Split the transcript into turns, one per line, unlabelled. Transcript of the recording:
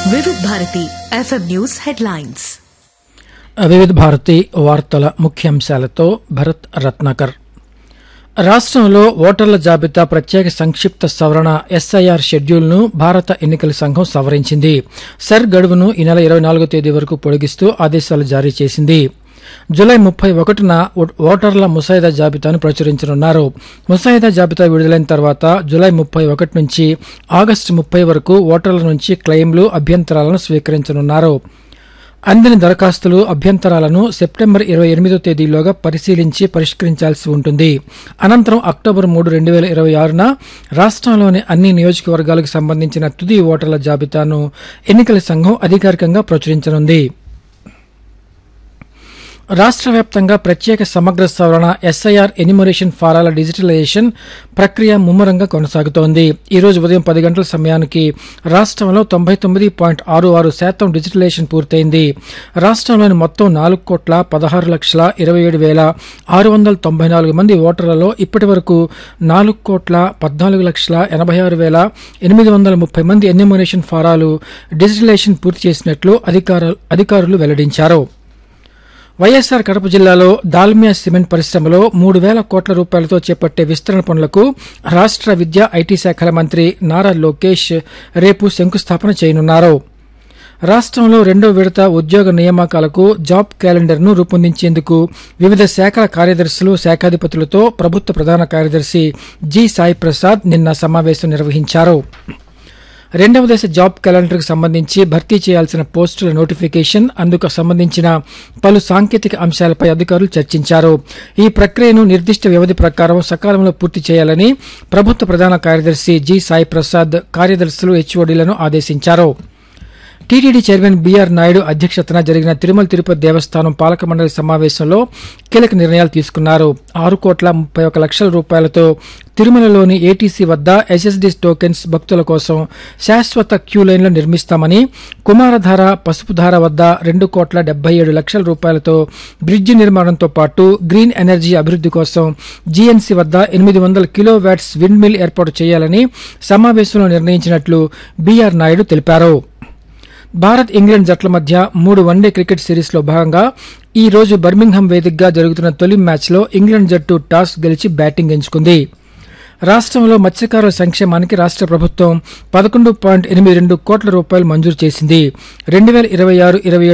వివిధ Bharati FM news headlines
వివిధ భారతి వార్తల ముఖ్యాంశాలతో భరత్ రత్నాకర్ రాష్ట్రంలో ఓటర్ల జాబితా ప్రత్యేక సంక్షిప్త సవరణ ఎస్ఐఆర్ షెడ్యూల్ను భారత ఎన్నికల సంఘం సవరించింది సర్ గడువును ఈ నెల ఇరవై నాలుగో తేదీ వరకు పొడిగిస్తూ ఆదేశాలు జారీ చేసింది జులై ముప్పై ఒకటిన ఓ- ఓటర్ల ముసాయిదా జాబితాను ప్రచురించనున్నారు ముసాయిదా జాబితా విడుదలైన తర్వాత జులై ముప్పై ఒకటి నుంచి ఆగస్టు ముప్పై వరకు ఓటర్ల నుంచి క్లెయిమ్లు అభ్యంతరాలను స్వీకరించనున్నారు అందిన దరఖాస్తులు అభ్యంతరాలను సెప్టెంబర్ ఇరవై ఎనిమిదో తేదీలోగా పరిశీలించి పరిష్కరించాల్సి ఉంటుంది అనంతరం అక్టోబర్ మూడు రెండు వేల ఇరవై ఆరున రాష్ట్రంలోని అన్ని నియోజకవర్గాలకు సంబంధించిన తుది ఓటర్ల జాబితాను ఎన్నికల సంఘం అధికారికంగా ప్రచురించనుంది రాష్ట్ర వ్యాప్తంగా ప్రత్యేక సమగ్ర సవరణ ఎస్ఐఆర్ ఎనిమరేషన్ ఫారాల డిజిటలైజేషన్ ప్రక్రియ ముమ్మరంగా కొనసాగుతోంది ఈ రోజు ఉదయం పది గంటల సమయానికి రాష్ట్రంలో తొంభై తొమ్మిది పాయింట్ ఆరు ఆరు శాతం డిజిటలైజేషన్ పూర్తయింది రాష్ట్రంలోని మొత్తం నాలుగు కోట్ల పదహారు లక్షల ఇరవై ఏడు వేల ఆరు వందల తొంభై నాలుగు మంది ఓటర్లలో ఇప్పటి వరకు నాలుగు కోట్ల పద్నాలుగు లక్షల ఎనభై ఆరు వేల ఎనిమిది వందల ముప్పై మంది ఎన్యూమరేషన్ ఫారాలు డిజిటలైజేషన్ పూర్తి చేసినట్లు అధికార అధికారులు వెల్లడించారు వైఎస్సార్ కడప జిల్లాలో దాల్మియా సిమెంట్ పరిశ్రమలో మూడు వేల కోట్ల రూపాయలతో చేపట్టే విస్తరణ పనులకు రాష్ట్ర విద్యా ఐటీ శాఖల మంత్రి నారా లోకేష్ రేపు శంకుస్థాపన చేయనున్నారు రాష్ట్రంలో రెండో విడత ఉద్యోగ నియామకాలకు జాబ్ క్యాలెండర్ను రూపొందించేందుకు వివిధ శాఖల కార్యదర్శులు శాఖాధిపతులతో ప్రభుత్వ ప్రధాన కార్యదర్శి జి సాయి ప్రసాద్ నిన్న సమావేశం నిర్వహించారు రెండవ దశ జాబ్ క్యాలెండర్కు సంబంధించి భర్తీ చేయాల్సిన పోస్టుల నోటిఫికేషన్ అందుకు సంబంధించిన పలు సాంకేతిక అంశాలపై అధికారులు చర్చించారు ఈ ప్రక్రియను నిర్దిష్ట వ్యవధి ప్రకారం సకాలంలో పూర్తి చేయాలని ప్రభుత్వ ప్రధాన కార్యదర్శి జి సాయి ప్రసాద్ కార్యదర్శులు హెచ్ఓడీలను ఆదేశించారు టీటీడీ చైర్మన్ బీఆర్ నాయుడు అధ్యక్షతన జరిగిన తిరుమల తిరుపతి దేవస్థానం పాలక మండలి సమావేశంలో కీలక నిర్ణయాలు తీసుకున్నారు ఆరు కోట్ల ముప్పై ఒక లక్షల రూపాయలతో తిరుమలలోని ఏటీసీ వద్ద ఎస్ఎస్డి టోకెన్స్ భక్తుల కోసం శాశ్వత క్యూ లైన్లు నిర్మిస్తామని కుమారధార పసుపుధార వద్ద రెండు కోట్ల డెబ్బై ఏడు లక్షల రూపాయలతో బ్రిడ్జి నిర్మాణంతో పాటు గ్రీన్ ఎనర్జీ అభివృద్ధి కోసం జీఎన్సీ వద్ద ఎనిమిది వందల కిలో వ్యాట్స్ విండ్ మిల్ ఏర్పాటు చేయాలని సమావేశంలో నిర్ణయించినట్లు బీఆర్ నాయుడు తెలిపారు భారత్ ఇంగ్లాండ్ జట్ల మధ్య మూడు వన్డే క్రికెట్ సిరీస్లో భాగంగా ఈ రోజు బర్మింగ్హామ్ వేదికగా జరుగుతున్న తొలి మ్యాచ్లో ఇంగ్లాండ్ జట్టు టాస్ గెలిచి బ్యాటింగ్ ఎంచుకుంది రాష్ట్రంలో మత్స్యకారుల సంక్షేమానికి రాష్ట్ర ప్రభుత్వం పదకొండు పాయింట్ ఎనిమిది రెండు కోట్ల రూపాయలు మంజూరు చేసింది రెండు వేల ఇరవై ఆరు ఇరవై